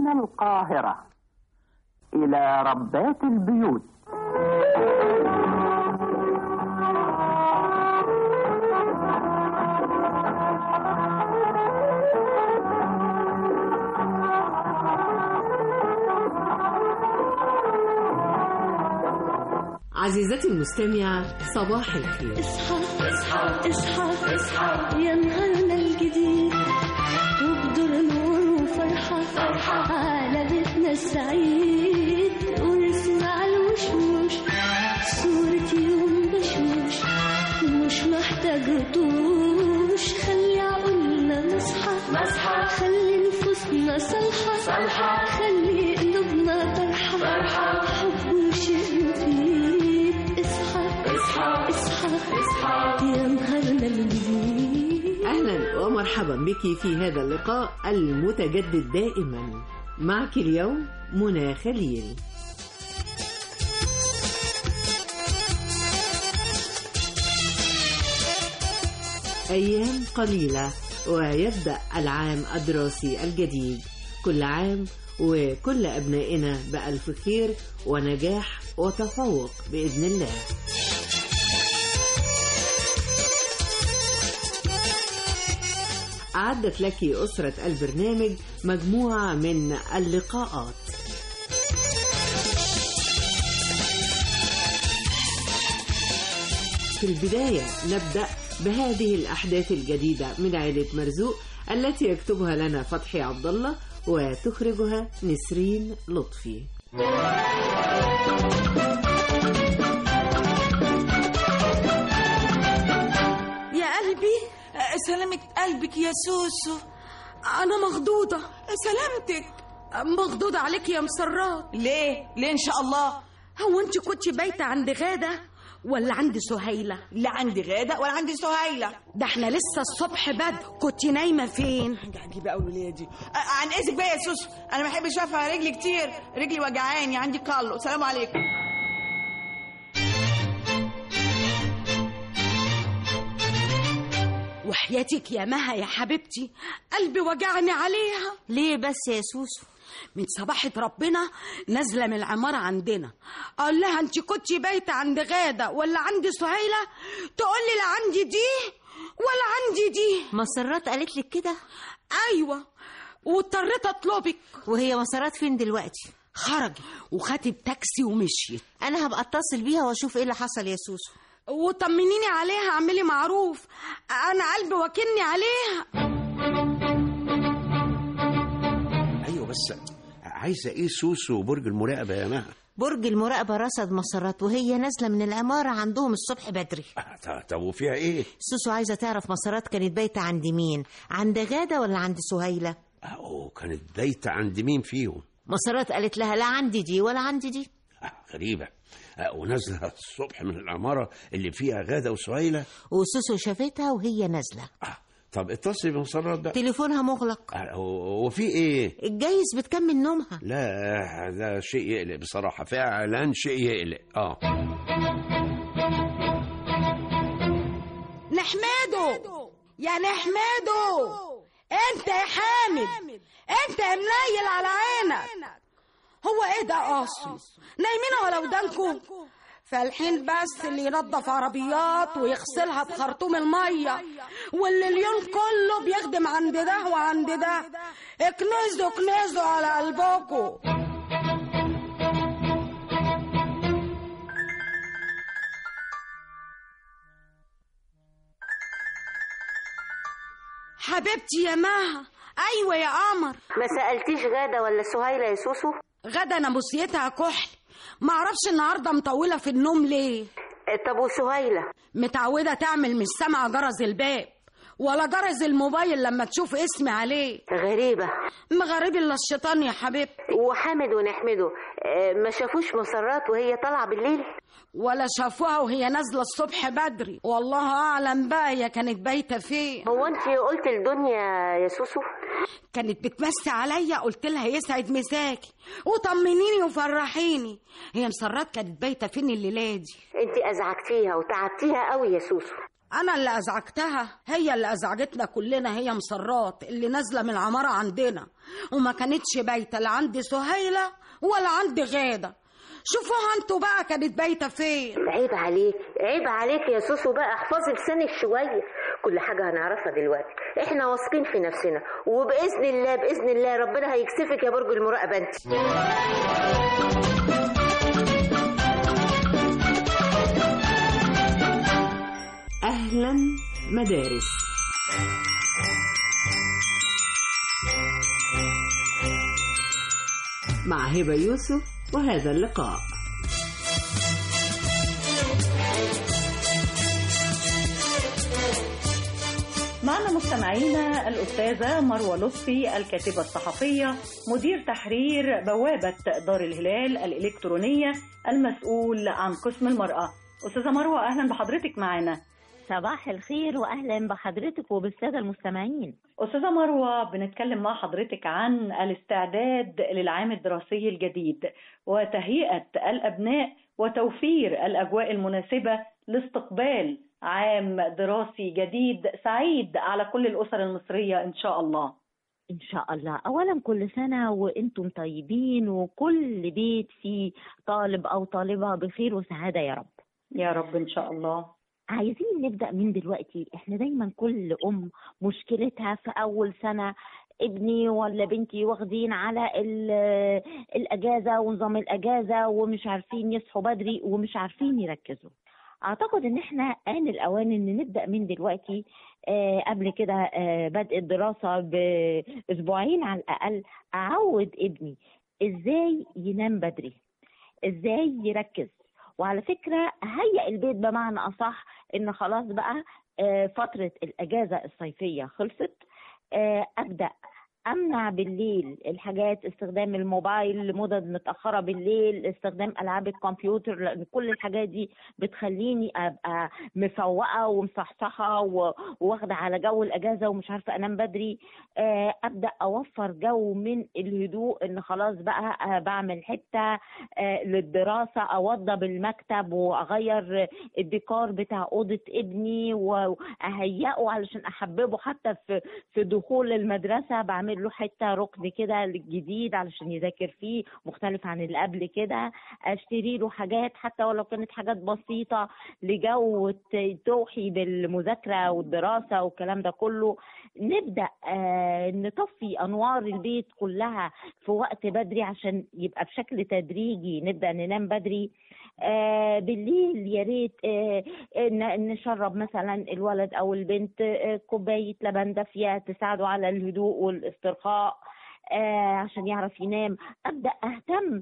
من القاهرة إلى ربات البيوت عزيزتي المستمعة صباح الخير اصحى اصحى اصحى اصحى يا نهارنا الجديد وبدور نور وفرحة فرحة على بيتنا السعيد ونسمع الوشوش صورة يوم بشوش مش محتاج رطوش خلي عقولنا نصحى نصحى خلي نفوسنا صالحة صالحة خلي قلوبنا فرحة فرحة حب وشيء مفيد اصحى اصحى اصحى اصحى يا نهارنا الجديد أهلا ومرحبا بك في هذا اللقاء المتجدد دائما معك اليوم منى خليل أيام قليلة ويبدأ العام الدراسي الجديد كل عام وكل أبنائنا بألف خير ونجاح وتفوق بإذن الله أعدت لك أسرة البرنامج مجموعة من اللقاءات في البداية نبدأ بهذه الأحداث الجديدة من عائلة مرزوق التي يكتبها لنا فتحي عبد الله وتخرجها نسرين لطفي يا قلبي سلامة قلبك يا سوسو أنا مخضوضة سلامتك مخضوضة عليك يا مسرات ليه ليه ان شاء الله هو أنت كنت بايتة عند غادة ولا عند سهيلة؟ لا عندي غادة ولا عندي سهيلة ده احنا لسه الصبح بدري كنت نايمة فين؟ عجيبة قوي ولادي عن اذنك بقى يا سوسو انا ما بحبش ارفع رجلي كتير رجلي وجعاني عندي كالو سلام عليكم وحياتك يا مها يا حبيبتي قلبي وجعني عليها ليه بس يا سوسو من صباحة ربنا نازلة من العمارة عندنا أقول لها أنت كنت بايتة عند غادة ولا عند سهيلة تقول لي لا عندي دي ولا عندي دي مسرات قالت لك كده أيوة واضطريت أطلبك وهي مسرات فين دلوقتي خرجت وخدت تاكسي ومشيت انا هبقى اتصل بيها واشوف ايه اللي حصل يا سوسو وطمنيني عليها اعملي معروف انا قلبي واكلني عليها ايوه بس عايزه ايه سوسو وبرج المراقبه يا مها برج المراقبة رصد مسرات وهي نازلة من العمارة عندهم الصبح بدري آه، ط- طب وفيها ايه سوسو عايزة تعرف مسرات كانت بايتة عند مين عند غادة ولا عند سهيلة اه كانت بايته عند مين فيهم مسرات قالت لها لا عندي دي ولا عندي دي آه غريبه آه ونازله الصبح من العماره اللي فيها غاده وسهيله وسوسو شافتها وهي نازلة آه طب اتصلي بمسرات بقى تليفونها مغلق آه، و- وفي ايه الجايز بتكمل نومها لا ده شيء يقلق بصراحه فعلا شيء يقلق اه نحمده يا نحمده انت يا حامد انت يا منيل على عينك هو ايه ده اصلا نايمين على ودانكم فالحين بس اللي ينظف عربيات ويغسلها بخرطوم الميه واللي اليوم كله بيخدم عند ده وعند ده اكنزوا اكنزوا على قلبكم حبيبتي يا مها ايوه يا قمر ما سألتيش غادة ولا سهيلة يا سوسو غدا ناموسيتها كحل معرفش النهارده مطوله في النوم ليه طب وسهيلة متعوده تعمل مش سامعه جرس الباب ولا جرس الموبايل لما تشوف اسمي عليه غريبة مغرب الا الشيطان يا حبيبتي وحامد ونحمده آه، ما شافوش مسرات وهي طالعة بالليل ولا شافوها وهي نازله الصبح بدري والله اعلم بقى هي كانت بايته فين هو انت قلت الدنيا يا سوسو كانت بتمسي عليا قلت لها يسعد مساكي وطمنيني وفرحيني هي مسرات كانت بايته فين الليله دي انت ازعجتيها وتعبتيها قوي يا سوسو انا اللي ازعجتها هي اللي ازعجتنا كلنا هي مسرات اللي نازله من العماره عندنا وما كانتش بايته لا عند سهيله ولا عند غاده شوفوها انتوا بقى كانت بايته فين عيب عليك عيب عليك يا سوسو بقى احفظي لسانك شويه كل حاجه هنعرفها دلوقتي احنا واثقين في نفسنا وباذن الله باذن الله ربنا هيكسفك يا برج المراقبه انت أهلا مدارس مع هبة يوسف وهذا اللقاء معنا مستمعينا الأستاذة مروة لطفي الكاتبة الصحفية مدير تحرير بوابة دار الهلال الإلكترونية المسؤول عن قسم المرأة أستاذة مروة أهلا بحضرتك معنا صباح الخير واهلا بحضرتك وبالساده المستمعين أستاذة مروة بنتكلم مع حضرتك عن الاستعداد للعام الدراسي الجديد وتهيئة الأبناء وتوفير الأجواء المناسبة لاستقبال عام دراسي جديد سعيد على كل الأسر المصرية إن شاء الله ان شاء الله اولا كل سنه وانتم طيبين وكل بيت فيه طالب او طالبه بخير وسعاده يا رب يا رب إن شاء الله عايزين نبدا من دلوقتي احنا دايما كل ام مشكلتها في اول سنه ابني ولا بنتي واخدين على ال- الاجازه ونظام الاجازه ومش عارفين يصحوا بدري ومش عارفين يركزوا اعتقد ان احنا ان الاوان ان نبدا من دلوقتي آه قبل كده آه بدء الدراسه باسبوعين على الاقل اعود ابني ازاي ينام بدري ازاي يركز وعلى فكره هيئ البيت بمعنى اصح ان خلاص بقى آه، فتره الاجازه الصيفيه خلصت آه، ابدا امنع بالليل الحاجات استخدام الموبايل لمدد متاخره بالليل استخدام العاب الكمبيوتر لان كل الحاجات دي بتخليني ابقى مفوقه ومصحصحه و- واخده على جو الاجازه ومش عارفه انام بدري آه، ابدا اوفر جو من الهدوء ان خلاص بقى آه، بعمل حته آه، للدراسه اوضب المكتب واغير الديكور بتاع اوضه ابني واهيئه علشان احببه حتى في في دخول المدرسه بعمل له حته ركن كده جديد علشان يذاكر فيه مختلف عن اللي قبل كده اشتري له حاجات حتى ولو كانت حاجات بسيطه لجو ت- توحي بالمذاكره والدراسه والكلام ده كله نبدا آه نطفي انوار البيت كلها في وقت بدري عشان يبقى بشكل تدريجي نبدا ننام بدري آه بالليل يا ريت آه ن- نشرب مثلا الولد او البنت آه كوبايه لبن دافيه تساعده على الهدوء والاسترخاء آه عشان يعرف ينام ابدا اهتم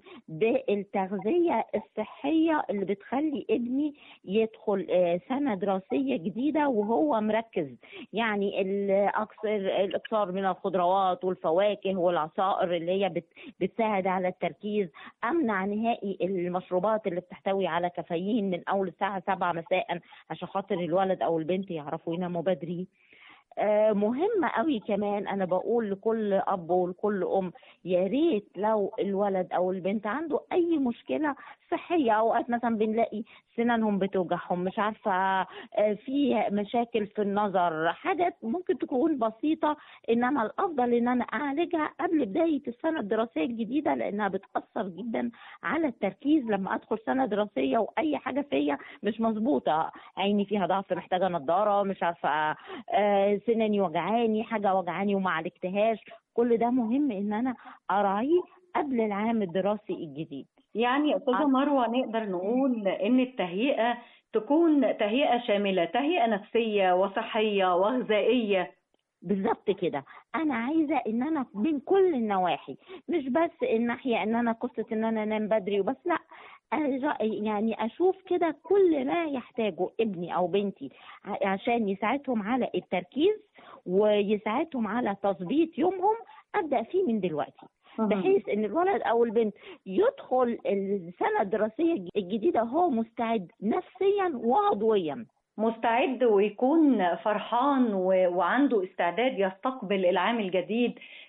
بالتغذيه الصحيه اللي بتخلي ابني يدخل آه سنه دراسيه جديده وهو مركز يعني الاكثر الاكثار من الخضروات والفواكه والعصائر اللي هي بت بتساعد على التركيز امنع نهائي المشروبات اللي بتحتوي على كافيين من اول الساعه 7 مساء عشان خاطر الولد او البنت يعرفوا يناموا بدري آه، مهم قوي كمان انا بقول لكل اب ولكل ام يا ريت لو الولد او البنت عنده اي مشكله صحيه اوقات مثلا بنلاقي سنانهم بتوجعهم مش عارفه آه، في مشاكل في النظر حاجات ممكن تكون بسيطه انما الافضل ان انا اعالجها قبل بدايه السنه الدراسيه الجديده لانها بتاثر جدا على التركيز لما ادخل سنه دراسيه واي حاجه فيا مش مظبوطه عيني فيها ضعف محتاجه نظاره مش عارفه آه، سناني وجعاني حاجه وجعاني وما عالجتهاش كل ده مهم ان انا اراعيه قبل العام الدراسي الجديد يعني أستاذة مروة نقدر نقول إن التهيئة تكون تهيئة شاملة تهيئة نفسية وصحية وغذائية بالظبط كده انا عايزه ان انا من كل النواحي مش بس الناحيه ان انا قصه ان انا انام بدري وبس لا أج- يعني اشوف كده كل ما يحتاجه ابني او بنتي ع- عشان يساعدهم على التركيز ويساعدهم على تظبيط يومهم ابدا فيه من دلوقتي بحيث ان الولد او البنت يدخل السنه الدراسيه الج- الجديده وهو مستعد نفسيا وعضويا مستعد ويكون فرحان و... وعنده استعداد يستقبل العام الجديد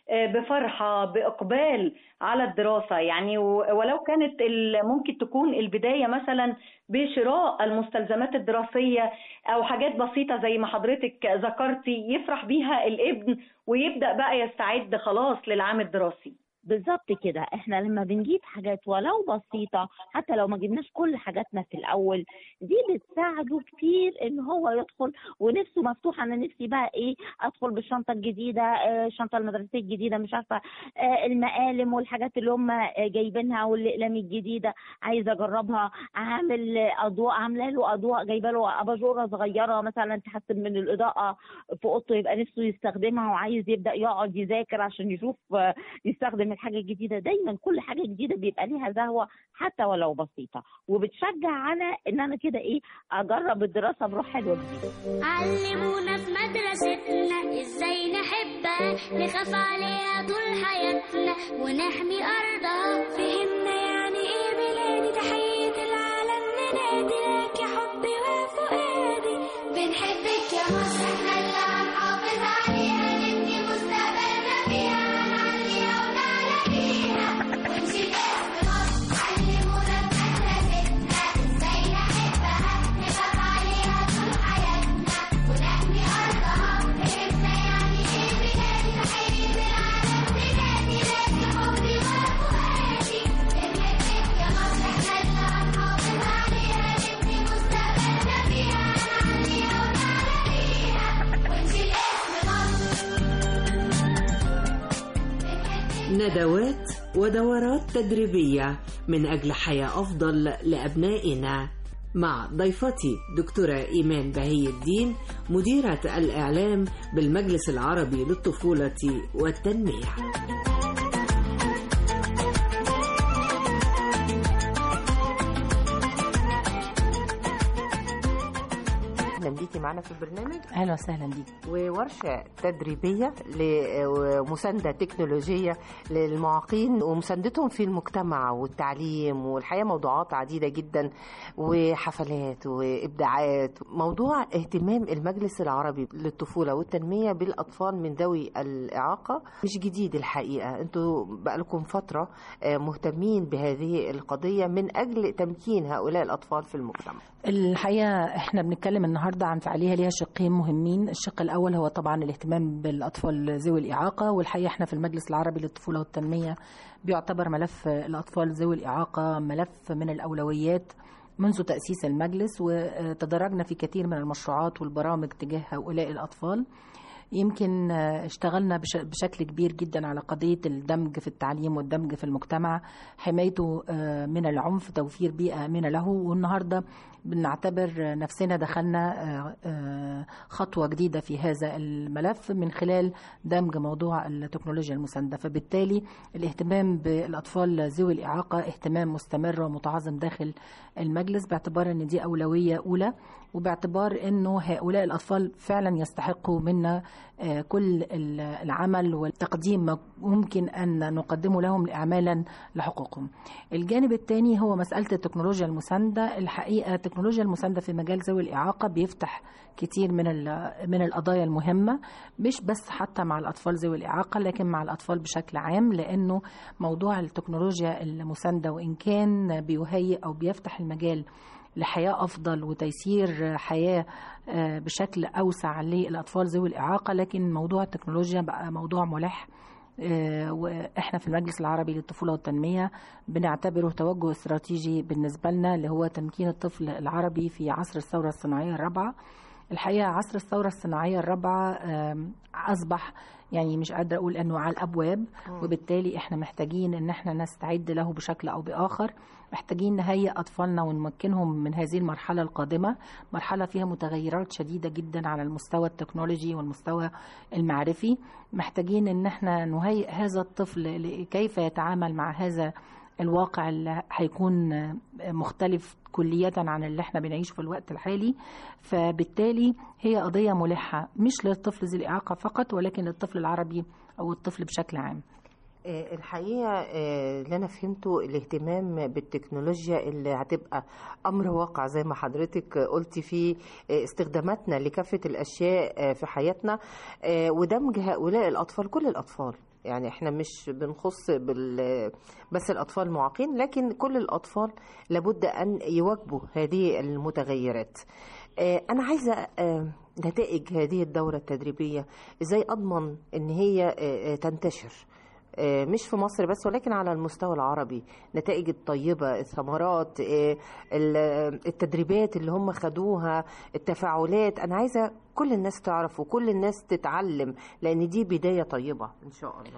آه، بفرحة بإقبال على الدراسة يعني و- ولو كانت ال- ممكن تكون البداية مثلا بشراء المستلزمات الدراسية أو حاجات بسيطة زي ما حضرتك ذكرتي يفرح بيها الابن ويبدأ بقى يستعد خلاص للعام الدراسي بالظبط كده احنا لما بنجيب حاجات ولو بسيطة حتى لو ما جبناش كل حاجاتنا في الأول دي بتساعده كتير ان هو يدخل ونفسه مفتوحة انا نفسي بقى ايه ادخل بالشنطة الجديدة آه، الشنطة المدرسية الجديدة مش عارفة آه، المقالم والحاجات اللي هم آه، جايبينها والاقلام الجديدة عايزة اجربها عامل اضواء عامله له اضواء جايبه له اباجوره صغيره مثلا تحسن من الاضاءه في اوضته يبقى نفسه يستخدمها وعايز يبدا يقعد يذاكر عشان يشوف آه، يستخدم الحاجه الجديده دايما كل حاجه جديده بيبقى ليها زهوه حتى ولو بسيطه وبتشجع على ان انا كده ايه اجرب الدراسه بروح حلوه جديده علمونا في مدرستنا ازاي نحبها نخاف عليها طول حياتنا ونحمي ارضها فهمنا يعني ايه بلادي تحية العالم ننادي لك يا حبي وفؤادي بنحبك يا مصر احنا اللي هنحافظ عليها نبني مستقبلنا فيها هنعليها ونعلى ونشيل اسم مصر علمونا في مدرستنا ازاي نحبها نخاف عليها طول حياتنا ونحمي أرضها فهمنا يعني إيه بلادي تحية العالم ننادي لك يا حبي وفؤادي بنحبك يا مصر احنا اللي هنحافظ عليها نبني مستقبلنا فيها هنعليها ونعلى ونشيل اسم مصر ندوات ودورات تدريبية من أجل حياة أفضل لأبنائنا مع ضيفتي دكتورة إيمان بهي الدين مديرة الإعلام بالمجلس العربي للطفولة والتنمية اهلا بيكي معانا في البرنامج اهلا وسهلا بيك وورشه تدريبيه لمسانده تكنولوجيه للمعاقين ومساندتهم في المجتمع والتعليم والحقيقه موضوعات عديده جدا وحفلات وابداعات موضوع اهتمام المجلس العربي للطفوله والتنميه بالاطفال من ذوي الاعاقه مش جديد الحقيقه انتوا بقالكم فتره آه، مهتمين بهذه القضيه من اجل تمكين هؤلاء الاطفال في المجتمع الحقيقه احنا بنتكلم النهارده عن فعاليه ليها شقين مهمين الشق الاول هو طبعا الاهتمام بالاطفال ذوي الاعاقه والحقيقه احنا في المجلس العربي للطفوله والتنميه بيعتبر ملف الاطفال ذوي الاعاقه ملف من الاولويات منذ تأسيس المجلس وتدرجنا في كثير من المشروعات والبرامج تجاه هؤلاء الأطفال يمكن اشتغلنا بش- بشكل كبير جدا على قضية الدمج في التعليم والدمج في المجتمع حمايته آه، من العنف توفير بيئة آمنة له والنهاردة بنعتبر نفسنا دخلنا آه، آه، خطوة جديدة في هذا الملف من خلال دمج موضوع التكنولوجيا المساندة فبالتالي الاهتمام بالأطفال ذوي الإعاقة اهتمام مستمر ومتعظم داخل المجلس باعتبار أن دي أولوية أولى وباعتبار أنه هؤلاء الأطفال فعلا يستحقوا منا آه، كل ال- العمل والتقديم ما ممكن أن نقدمه لهم إعمالا لحقوقهم الجانب الثاني هو مسألة التكنولوجيا المساندة الحقيقة التكنولوجيا المساندة في مجال ذوي الإعاقة بيفتح كتير من ال- من القضايا المهمة مش بس حتى مع الأطفال ذوي الإعاقة لكن مع الأطفال بشكل عام لأنه موضوع التكنولوجيا المساندة وإن كان بيهيئ أو بيفتح المجال لحياة أفضل وتيسير حياة آه، بشكل أوسع للأطفال ذوي الإعاقة لكن موضوع التكنولوجيا بقى موضوع ملح آه، واحنا في المجلس العربي للطفوله والتنميه بنعتبره توجه استراتيجي بالنسبه لنا اللي هو تمكين الطفل العربي في عصر الثوره الصناعيه الرابعه الحقيقه عصر الثوره الصناعيه الرابعه آم، اصبح يعني مش قادره اقول انه على الابواب وبالتالي احنا محتاجين ان احنا نستعد له بشكل او باخر محتاجين نهيئ اطفالنا ونمكنهم من هذه المرحله القادمه مرحله فيها متغيرات شديده جدا على المستوى التكنولوجي والمستوى المعرفي محتاجين ان احنا نهيئ هذا الطفل كيف يتعامل مع هذا الواقع اللي هيكون مختلف كلية عن اللي احنا بنعيشه في الوقت الحالي فبالتالي هي قضية ملحة مش للطفل ذي الإعاقة فقط ولكن للطفل العربي أو الطفل بشكل عام آه، الحقيقة آه، اللي أنا فهمته الاهتمام بالتكنولوجيا اللي هتبقى أمر واقع زي ما حضرتك قلتي في آه، استخداماتنا لكافة الأشياء آه، في حياتنا آه، ودمج هؤلاء الأطفال كل الأطفال يعني احنا مش بنخص بال بس الاطفال المعاقين لكن كل الاطفال لابد ان يواكبوا هذه المتغيرات آه، انا عايزه آه، نتائج هذه الدوره التدريبيه ازاي اضمن ان هي آه، آه، تنتشر آه، مش في مصر بس ولكن على المستوى العربي نتائج الطيبة الثمرات آه، ال- آه، التدريبات اللي هم خدوها التفاعلات أنا عايزة كل الناس تعرف وكل الناس تتعلم لأن دي بداية طيبة إن شاء الله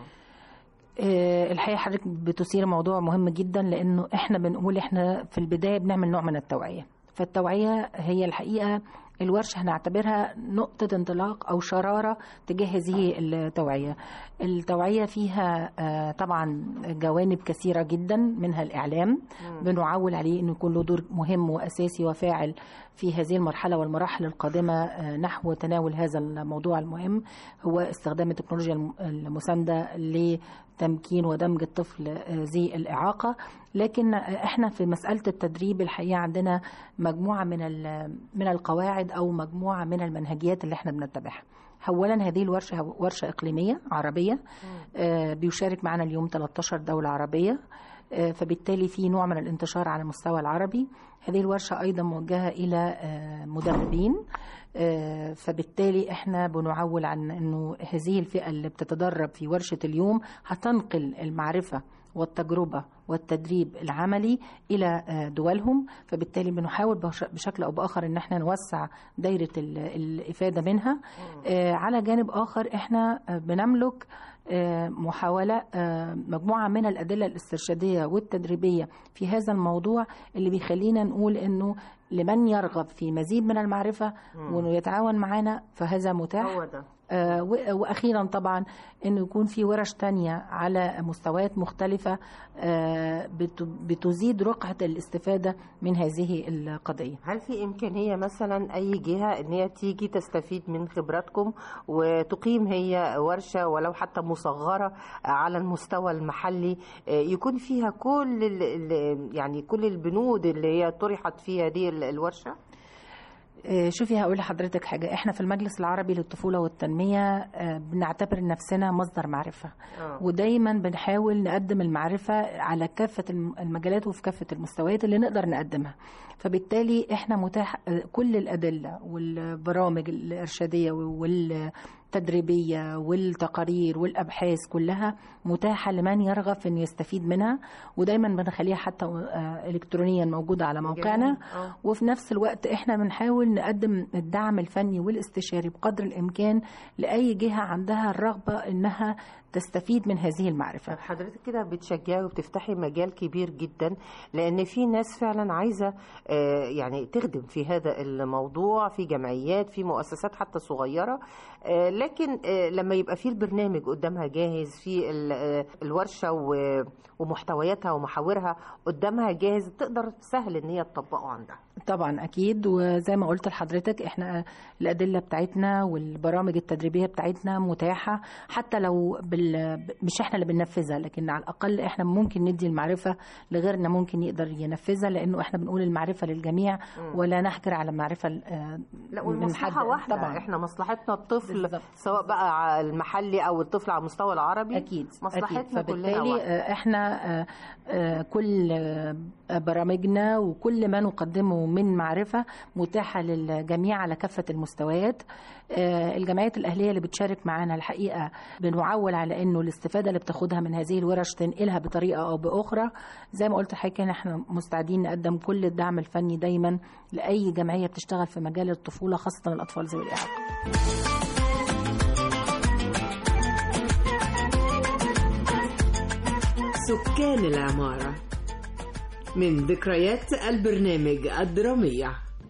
آه، الحقيقه حضرتك بتثير موضوع مهم جدا لانه احنا بنقول احنا في البدايه بنعمل نوع من التوعيه فالتوعيه هي الحقيقه الورشه هنعتبرها نقطه انطلاق او شراره تجاه هذه التوعيه التوعيه فيها آه، طبعا جوانب كثيره جدا منها الاعلام بنعول عليه انه يكون له دور مهم واساسي وفاعل في هذه المرحله والمراحل القادمه آه، نحو تناول هذا الموضوع المهم هو استخدام التكنولوجيا الم- المسانده لتمكين ودمج الطفل آه، ذي الاعاقه لكن آه، احنا في مساله التدريب الحقيقه عندنا مجموعه من ال- من القواعد او مجموعه من المنهجيات اللي احنا بنتبعها اولا هذه الورشه ورشه اقليميه عربيه آه، بيشارك معنا اليوم 13 دوله عربيه آه، فبالتالي في نوع من الانتشار على المستوى العربي هذه الورشة أيضا موجهة إلى آه، مدربين آه، فبالتالي احنا بنعول عن انه هذه الفئة اللي بتتدرب في ورشة اليوم هتنقل المعرفة والتجربة والتدريب العملي إلى آه، دولهم فبالتالي بنحاول بش- بشكل أو بآخر إن احنا نوسع دايرة ال- الإفادة منها آه، على جانب آخر احنا آه، بنملك آه، محاولة آه، مجموعة من الأدلة الاسترشادية والتدريبية في هذا الموضوع اللي بيخلينا نقول إنه لمن يرغب في مزيد من المعرفة وإنه يتعاون معنا فهذا متاح هو ده آه، و- واخيرا طبعا انه يكون في ورش تانية على مستويات مختلفة آه، بت- بتزيد رقعة الاستفادة من هذه القضية هل في إمكانية مثلا أي جهة إن هي تيجي تستفيد من خبراتكم وتقيم هي ورشة ولو حتى مصغرة على المستوى المحلي آه، يكون فيها كل ال- ال- يعني كل البنود اللي هي طرحت في هذه ال- الورشة؟ آه، شوفي هقول لحضرتك حاجة احنا في المجلس العربي للطفولة والتنمية آه، بنعتبر نفسنا مصدر معرفة آه. ودايما بنحاول نقدم المعرفة على كافة الم- المجالات وفي كافة المستويات اللي نقدر نقدمها فبالتالي احنا متاح آه، كل الأدلة والبرامج الإرشادية والتدريبية والتقارير والأبحاث كلها متاحة لمن يرغب في أن يستفيد منها ودايما بنخليها حتى آه، إلكترونيا موجودة على موقعنا جميل. آه. وفي نفس الوقت احنا بنحاول نقدم الدعم الفني والاستشاري بقدر الامكان لاي جهه عندها الرغبه انها تستفيد من هذه المعرفه حضرتك كده بتشجعي وبتفتحي مجال كبير جدا لان في ناس فعلا عايزه آه، يعني تخدم في هذا الموضوع في جمعيات في مؤسسات حتى صغيره آه، لكن آه، لما يبقى في البرنامج قدامها جاهز في ال- آه، الورشه و- ومحتوياتها ومحاورها قدامها جاهز تقدر سهل ان هي تطبقه عندها طبعا اكيد وزي ما قلت لحضرتك احنا الادله بتاعتنا والبرامج التدريبيه بتاعتنا متاحه حتى لو بال... مش احنا اللي بننفذها لكن على الاقل احنا ممكن ندي المعرفه لغيرنا ممكن يقدر ينفذها لانه احنا بنقول المعرفه للجميع مم. ولا نحجر على المعرفه آه، لا من والمصلحة حد- واحدة طبعا احنا مصلحتنا الطفل سواء بقى على المحلي او الطفل على المستوى العربي اكيد مصلحتنا أكيد. كلنا فبالتالي واحدة. آه، احنا آه، آه، كل آه، برامجنا وكل ما نقدمه من معرفة متاحة للجميع على كافة المستويات آه، الجمعيات الأهلية اللي بتشارك معانا الحقيقة بنعول على أنه الاستفادة اللي بتاخدها من هذه الورش تنقلها بطريقة أو بأخرى زي ما قلت لحضرتك إن احنا مستعدين نقدم كل الدعم الفني دايما لأي جمعية بتشتغل في مجال الطفولة خاصة الأطفال ذوي الإعاقة سكان العمارة من ذكريات البرنامج الدرامية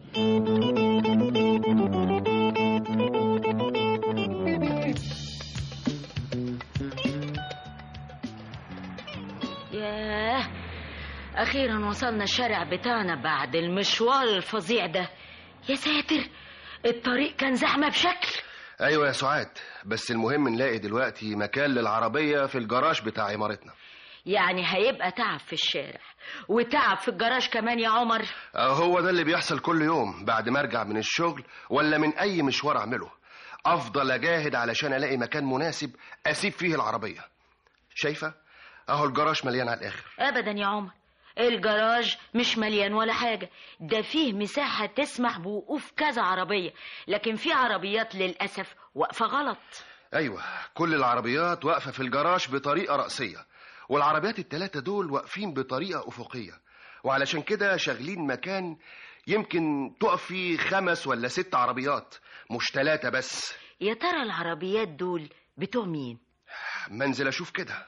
ياه أخيرا وصلنا الشارع بتاعنا بعد المشوار الفظيع ده يا ساتر الطريق كان زحمة بشكل ايوه يا سعاد بس المهم نلاقي دلوقتي مكان للعربيه في الجراج بتاع عمارتنا يعني هيبقى تعب في الشارع وتعب في الجراج كمان يا عمر آه، هو ده اللي بيحصل كل يوم بعد ما ارجع من الشغل ولا من اي مشوار اعمله افضل اجاهد علشان الاقي مكان مناسب اسيب فيه العربيه شايفة اهو الجراج مليان على الاخر ابدا يا عمر الجراج مش مليان ولا حاجة ده فيه مساحة تسمح بوقوف كذا عربية لكن في عربيات للأسف واقفة غلط ايوه كل العربيات واقفة في الجراج بطريقة رأسية والعربيات التلاتة دول واقفين بطريقة أفقية وعلشان كده شاغلين مكان يمكن تقف فيه خمس ولا ست عربيات مش تلاتة بس يا ترى العربيات دول بتوع مين منزل اشوف كده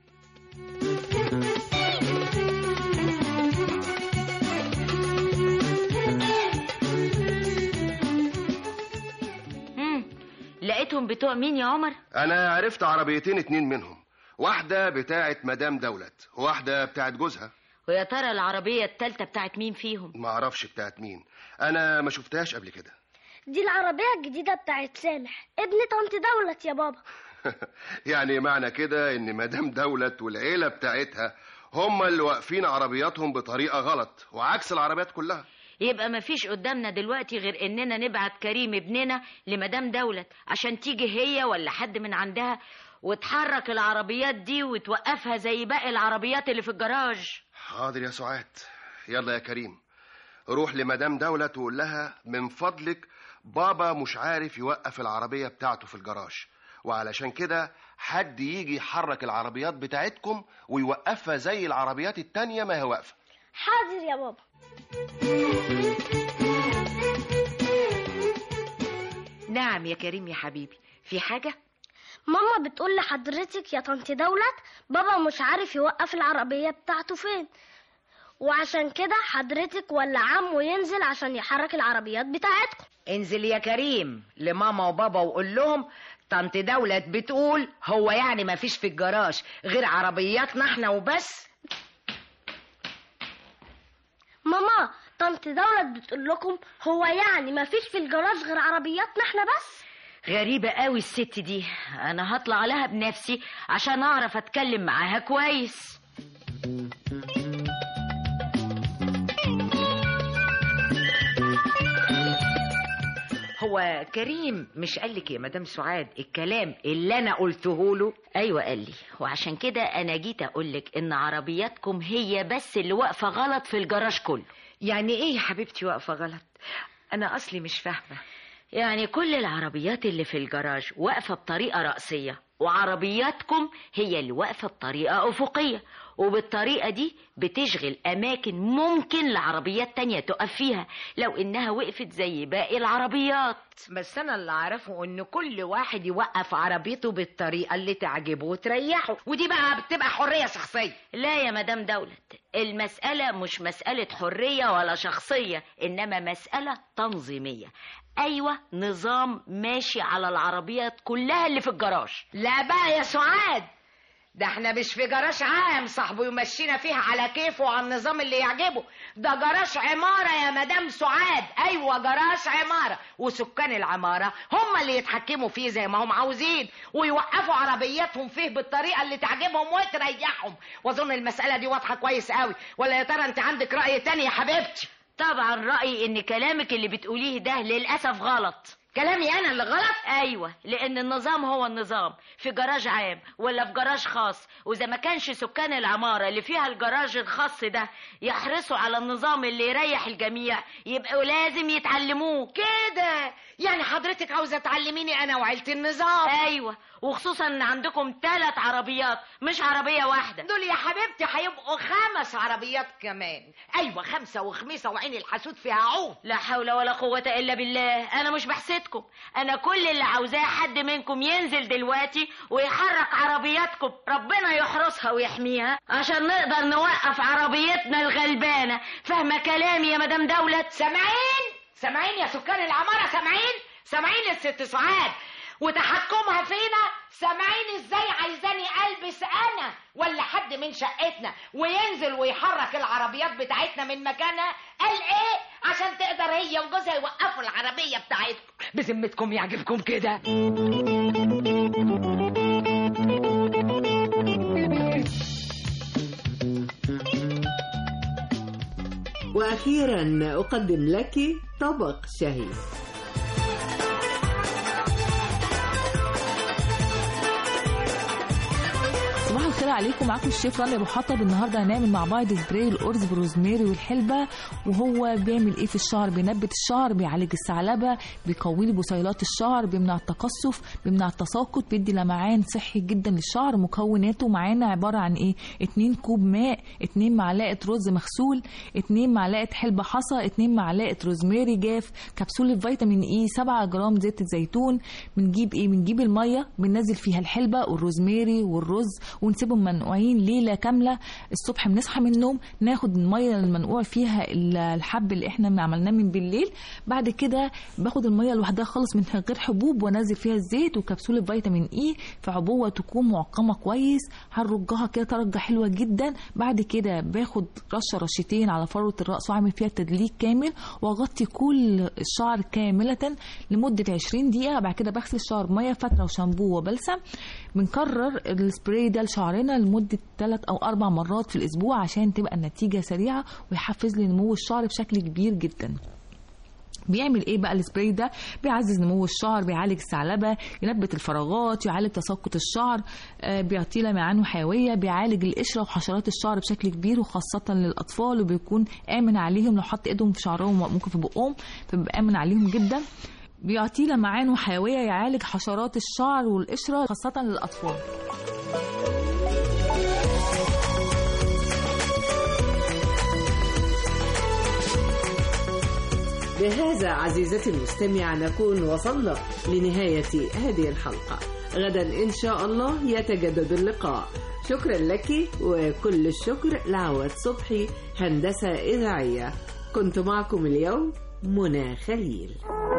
مم. لقيتهم بتوع مين يا عمر انا عرفت عربيتين اتنين منهم واحدة بتاعت مدام دولت وواحدة بتاعت جوزها ويا ترى العربية التالتة بتاعت مين فيهم ما اعرفش بتاعت مين انا ما شفتهاش قبل كده دي العربية الجديدة بتاعت سامح ابن طنط دولت يا بابا يعني معنى كده ان مدام دولت والعيلة بتاعتها هم اللي واقفين عربياتهم بطريقة غلط وعكس العربيات كلها يبقى مفيش قدامنا دلوقتي غير اننا نبعت كريم ابننا لمدام دولت عشان تيجي هي ولا حد من عندها وتحرك العربيات دي وتوقفها زي باقي العربيات اللي في الجراج حاضر يا سعاد يلا يا كريم روح لمدام دولت وقول لها من فضلك بابا مش عارف يوقف العربية بتاعته في الجراج وعلشان كده حد يجي يحرك العربيات بتاعتكم ويوقفها زي العربيات التانية ما هي واقفة حاضر يا بابا نعم يا كريم يا حبيبي في حاجة؟ ماما بتقول لحضرتك يا طنط دولت بابا مش عارف يوقف العربية بتاعته فين وعشان كده حضرتك ولا عمه ينزل عشان يحرك العربيات بتاعتكم انزل يا كريم لماما وبابا وقول لهم طنط دولت بتقول هو يعني ما فيش في الجراج غير عربياتنا احنا وبس ماما طنط دولت بتقول لكم هو يعني ما فيش في الجراج غير عربياتنا احنا بس غريبة قوي الست دي انا هطلع لها بنفسي عشان اعرف اتكلم معاها كويس هو كريم مش قال لك يا مدام سعاد الكلام اللي انا قلته له ايوه قال لي وعشان كده انا جيت اقولك ان عربياتكم هي بس اللي واقفة غلط في الجراج كله يعني ايه يا حبيبتي واقفة غلط انا اصلي مش فاهمة يعني كل العربيات اللي في الجراج واقفة بطريقة رأسية وعربياتكم هي اللي واقفة بطريقة أفقية وبالطريقة دي بتشغل أماكن ممكن لعربيات تانية تقف فيها لو إنها وقفت زي باقي العربيات بس انا اللي اعرفه ان كل واحد يوقف عربيته بالطريقة اللي تعجبه وتريحه ودي بقى بتبقى حرية شخصية لا يا مدام دولت المسألة مش مسألة حرية ولا شخصية إنما مسألة تنظيمية أيوة نظام ماشي على العربيات كلها اللي في الجراج لا بقى يا سعاد ده احنا مش في جراج عام صاحبه يمشينا فيها على كيفه وعلى النظام اللي يعجبه ده جراج عمارة يا مدام سعاد ايوه جراج عمارة وسكان العمارة هم اللي يتحكموا فيه زي ما هم عاوزين ويوقفوا عربياتهم فيه بالطريقة اللي تعجبهم وتريحهم واظن المسألة دي واضحة كويس قوي ولا يا ترى انت عندك رأي تاني يا حبيبتي طبعا رأيي إن كلامك اللي بتقوليه ده للأسف غلط كلامي انا اللي غلط ايوه لان النظام هو النظام في جراج عام ولا في جراج خاص واذا ما كانش سكان العماره اللي فيها الجراج الخاص ده يحرصوا على النظام اللي يريح الجميع يبقوا لازم يتعلموه كده يعني حضرتك عاوزه تعلميني انا وعيلة النظام ايوه وخصوصا ان عندكم ثلاث عربيات مش عربيه واحده دول يا حبيبتي هيبقوا خمس عربيات كمان ايوه خمسه وخميسه وعين الحسود فيها عوم لا حول ولا قوه الا بالله انا مش بحسدكم انا كل اللي عاوزاه حد منكم ينزل دلوقتي ويحرك عربياتكم ربنا يحرسها ويحميها عشان نقدر نوقف عربيتنا الغلبانه فاهمه كلامي يا مدام دولت سامعين سامعين يا سكان العماره سامعين سامعين الست سعاد وتحكمها فينا سامعين ازاي عايزاني البس انا ولا حد من شقتنا وينزل ويحرك العربيات بتاعتنا من مكانها قال ايه عشان تقدر هي وجوزها يوقفوا العربيه بتاعتكم بذمتكم يعجبكم كده وأخيرا أقدم لك طبق شهي صباح الخير الخير عليكم معاكم الشيف رانيا ابو حطب النهارده هنعمل مع بعض سبراي الارز بالروزماري والحلبه وهو بيعمل ايه في الشعر بينبت الشعر بيعالج الثعلبه بيقوي لي بصيلات الشعر بيمنع التقصف بيمنع التساقط بيدي لمعان صحي جدا للشعر مكوناته معانا عباره عن ايه 2 كوب ماء 2 معلقه رز مغسول 2 معلقه حلبه حصى 2 معلقه روزماري جاف كبسوله فيتامين اي 7 جرام زيت الزيتون بنجيب ايه بنجيب الميه بننزل فيها الحلبه والروزماري والرز ونسيبهم منقوعين ليله كامله الصبح بنصحى من النوم ناخد الميه المنقوع فيها الحب اللي احنا عملناه من بالليل بعد كده باخد الميه لوحدها خالص من غير حبوب وانزل فيها الزيت وكبسوله فيتامين اي في عبوه تكون معقمه كويس هنرجها كده ترجه حلوه جدا بعد كده باخد رشه رشتين على فروه الراس واعمل فيها تدليك كامل واغطي كل الشعر كامله لمده 20 دقيقه بعد كده بغسل الشعر بميه فتره وشامبو وبلسم بنكرر السبراي ده لشعرنا لمده 3 او 4 مرات في الاسبوع عشان تبقى النتيجه سريعه ويحفز لي نمو الشعر بشكل كبير جدا بيعمل ايه بقى السبراي ده بيعزز نمو الشعر بيعالج الثعلبه ينبت الفراغات يعالج تساقط الشعر آه بيعطي لمعان وحيويه بيعالج القشره وحشرات الشعر بشكل كبير وخاصه للاطفال وبيكون امن عليهم لو حط ايدهم في شعرهم ممكن في بقهم فبيبقى امن عليهم جدا بيعطي لمعان وحيويه يعالج حشرات الشعر والقشره خاصه للاطفال بهذا عزيزتي المستمعة نكون وصلنا لنهاية هذه الحلقة غدا إن شاء الله يتجدد اللقاء شكرا لك وكل الشكر لعوة صبحي هندسة إذاعية كنت معكم اليوم منى خليل